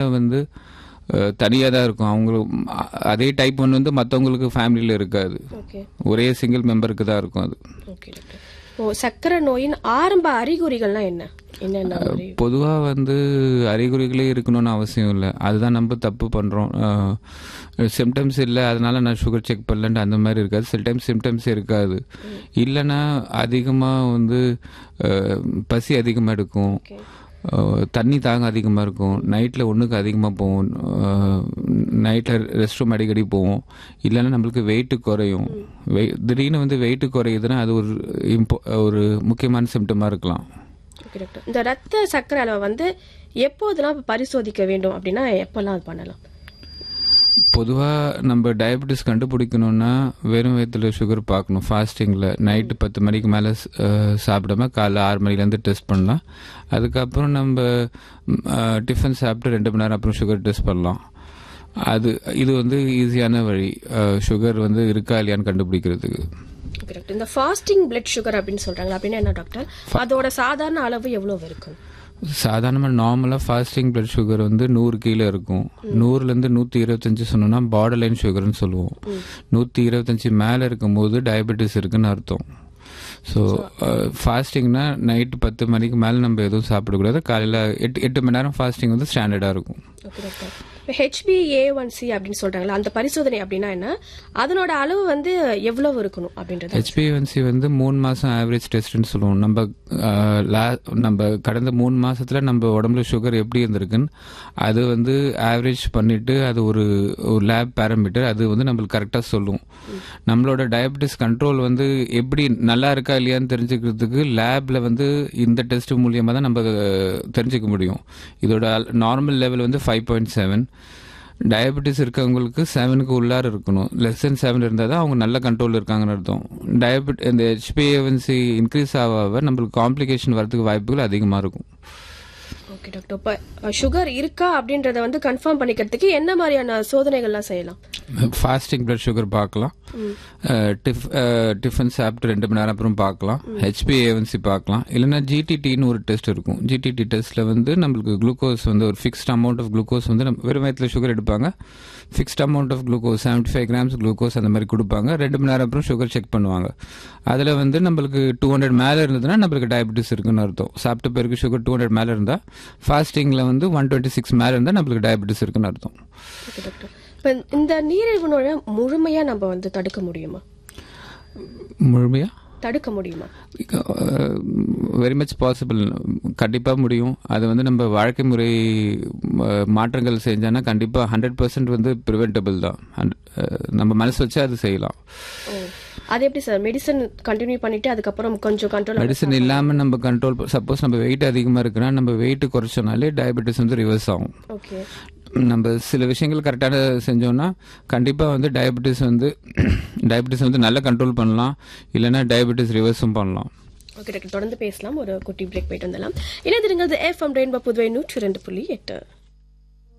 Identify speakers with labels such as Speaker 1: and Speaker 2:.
Speaker 1: வந்து தனியாக தான் இருக்கும் அவங்களுக்கு அ- அதே டைப் ஒன்று வந்து மற்றவங்களுக்கு ஃபேமிலியில் இருக்காது
Speaker 2: ஓகே
Speaker 1: ஒரே சிங்கிள் மெம்பருக்கு தான் இருக்கும் அது
Speaker 2: ஓகே டாக்டர் ஓ சர்க்கரை நோயின் ஆரம்ப அறிகுறிகள்லாம் என்ன என்னென்ன மாதிரி?
Speaker 1: பொதுவாக வந்து அறிகுறிகளே இருக்கணும்னு அவசியம் இல்லை அதுதான் நம்ம தப்பு பண்ணுறோம் சிம்டம்ஸ் இல்லை அதனால நான் சுகர் செக் பண்ணலன்ட்டு அந்த மாதிரி இருக்காது சில டைம் சிம்டம்ஸ் இருக்காது இல்லைன்னா அதிகமாக வந்து அஹ், பசி அதிகமாக எடுக்கும்
Speaker 2: ஓகே
Speaker 1: அஹ், தண்ணி தாகம் அதிகமாக இருக்கும் நைட்டில் ஒன்றுக்கு அதிகமாக போவோம் நைட்டில் ரெஸ்ட் ரூம் அடிக்கடி போவோம் இல்லைன்னா நம்மளுக்கு வெயிட்டு குறையும் வெய் திடீர்னு வந்து வெயிட்டு குறையுதுன்னா அது ஒரு இம்போ ஒரு முக்கியமான சிம்டமாக இருக்கலாம்
Speaker 2: ஓகே டாக்டர் இந்த ரத்த சர்க்கரை அளவை வந்து எப்போதெல்லாம் பரிசோதிக்க வேண்டும் அப்படின்னா எப்பெல்லாம் அது பண்ணலாம்
Speaker 1: பொதுவாக நம்ம டயபெட்டிஸ் கண்டுபிடிக்கணும்னா வெறும் வயிற்றுல சுகர் பார்க்கணும் ஃபாஸ்டிங்கில் நைட்டு பத்து மணிக்கு மேலே சாப்பிடாம காலைல ஆறு மணிலேருந்து டெஸ்ட் பண்ணலாம் அதுக்கப்புறம் நம்ம டிஃபன் சாப்பிட்டு ரெண்டு மணி நேரம் அப்புறம் சுகர் டெஸ்ட் பண்ணலாம் அது இது வந்து ஈஸியான வழி சுகர் வந்து இருக்கா இல்லையான்னு கண்டுபிடிக்கிறதுக்கு
Speaker 2: ஓகே டாக்டர் இந்த ஃபாஸ்டிங் பிளட் சுகர் அப்படின்னு சொல்றாங்க அப்படின்னா என்ன டாக்டர் அதோட சாதாரண அளவு எவ்வளவு இருக்கும்
Speaker 1: சாதாரணமாக நார்மலாக ஃபாஸ்டிங் பிளட் சுகர் வந்து நூறு கீழே இருக்கும் நூறுலேருந்து நூற்றி இருபத்தஞ்சி சொன்னோம்னா பார்டர் லைன் சுகர்னு சொல்லுவோம் நூற்றி இருபத்தஞ்சி மேலே இருக்கும்போது டயபெட்டிஸ் இருக்குன்னு அர்த்தம் ஸோ ஃபாஸ்டிங்னா நைட்டு பத்து மணிக்கு மேலே நம்ம எதுவும் சாப்பிடக்கூடாது காலையில் எட்டு எட்டு மணி நேரம் ஃபாஸ்டிங் வந்து ஸ்டாண்டர்டாக இருக்கும்
Speaker 2: ஓகே டாக்டர் இப்போ ஹெச்பி ஏ ஒன் சி அப்படின்னு சொல்றாங்களா அந்த பரிசோதனை அப்படின்னா என்ன அதனோட அளவு வந்து எவ்வளவு இருக்கணும் அப்படின்றது
Speaker 1: ஹெச்பிஎன்சி வந்து மூணு மாதம் ஆவரேஜ் டெஸ்ட்னு சொல்லுவோம் நம்ம அஹ், லா- நம்ம கடந்த மூணு மாசத்துல நம்ம உடம்புல சுகர் எப்படி இருந்திருக்குன்னு அது வந்து ஆவரேஜ் பண்ணிட்டு அது ஒரு ஒரு லேப் பேராமீட்டர் அது வந்து நம்மளுக்கு கரெக்டாக சொல்லும் நம்மளோட டயபெட்டிஸ் கண்ட்ரோல் வந்து எப்படி நல்லா இருக்கா இல்லையான்னு தெரிஞ்சுக்கிறதுக்கு லேப்ல வந்து இந்த டெஸ்ட் மூலியமா தான் நம்ம அஹ், தெரிஞ்சுக்க முடியும் இதோட நார்மல் லெவல் வந்து ஃபைவ் பாயிண்ட் செவன் டயபெட்டிஸ் இருக்கவங்களுக்கு செவனுக்கு உள்ளார இருக்கணும் லெஸ் தென் செவன் இருந்தால் தான் அவங்க நல்ல கண்ட்ரோல் இருக்காங்கன்னு அர்த்தம் டயபெட் இந்த ஹெச்பிஏவன்சி இன்க்ரீஸ் ஆக ஆக நம்மளுக்கு காம்ப்ளிகேஷன் வரதுக்கு வாய்ப்புகள் அதிகமாக இருக்கும்
Speaker 2: ஓகே டாக்டர் இப்போ சுகர் இருக்கா அப்படின்றத வந்து கன்ஃபார்ம் பண்ணிக்கிறதுக்கு என்ன மாதிரியான சோதனைகள்லாம் செய்யலாம்
Speaker 1: ஃபாஸ்டிங் பிளட் சுகர் பார்க்கலாம் அஹ், டிஃப் அஹ், டிஃபன் சாப்பிட்டு ரெண்டு மணி நேரம் அப்புறம் பார்க்கலாம் ஹெச்பிஏவன்சி பார்க்கலாம் இல்லைன்னா ஜிடிடின்னு ஒரு டெஸ்ட் இருக்கும் ஜிடிடி டெஸ்ட்டில் வந்து நம்மளுக்கு குளுக்கோஸ் வந்து ஒரு ஃபிக்ஸ்ட் அமௌண்ட் ஆஃப் குளுக்கோஸ் வந்து நம்ம வெறும் வயத்தில் சுகர் எடுப்பாங்க fixed amount of glucose seventy five grams glucose அந்த மாதிரி கொடுப்பாங்க ரெண்டு மணி நேரம் அப்புறம் சுகர் செக் பண்ணுவாங்க அதில் வந்து நம்மளுக்கு டூ ஹண்ட்ரட் மேலே இருந்ததுன்னா நம்மளுக்கு டயபெட்டிஸ் இருக்குன்னு அர்த்தம் சாப்பிட்ட பிறகு சுகர் டூ ஹண்ட்ரட் மேலே இருந்தால் ஃபாஸ்டிங்கில் வந்து ஒன் டுவெண்ட்டி சிக்ஸ் மேலே இருந்தால் நம்மளுக்கு டயபெட்டிஸ் இருக்குன்னு அர்த்தம்
Speaker 2: ஓகே டாக்டர் இப்போ இந்த நீரிழிவு நோயை முழுமையா நம்ம வந்து தடுக்க முடியுமா
Speaker 1: முழுமையாக
Speaker 2: தடுக்க முடியுமா
Speaker 1: வெரி மச் பாசிபிள் கண்டிப்பாக முடியும் அது வந்து நம்ம வாழ்க்கை முறை அஹ், மாற்றங்கள் செஞ்சோன்னா கண்டிப்பாக ஹண்ட்ரட் பர்சன்ட் வந்து ப்ரிவென்டபிள் தான் And, அஹ், நம்ம மனசு வச்சு அது செய்யலாம்
Speaker 2: ஓ அது எப்படி சார் மெடிசன் கண்டினியூ பண்ணிட்டு அதுக்கப்புறம் கொஞ்சம் கண்ட்ரோல்
Speaker 1: மெடிசன் இல்லாமல் நம்ம கண்ட்ரோல் சப்போஸ் நம்ம வெயிட் அதிகமாக இருக்குன்னா நம்ம வெயிட் குறைச்சோனாலே டயபெட்டிஸ் வந்து ரிவர்ஸ் ஆகும்
Speaker 2: ஓகே
Speaker 1: நம்ம சில விஷயங்கள் கரெக்டாக செஞ்சோம்னா கண்டிப்பாக வந்து டயபெட்டிஸ் வந்து டயபெட்டிஸ் வந்து நல்லா கண்ட்ரோல் பண்ணலாம் இல்லைன்னா டயபெட்டிஸ் ரிவர்ஸும் பண்ணலாம்
Speaker 2: ஓகே டாக்டர் தொடர்ந்து பேசலாம் ஒரு குட்டி பிரேக் போயிட்டு வந்துடலாம் இணைந்திருங்கிறது எஃப்எம் ரெயின்போ புதுவை நூற்றி ரெண்டு புள்ளி எட்டு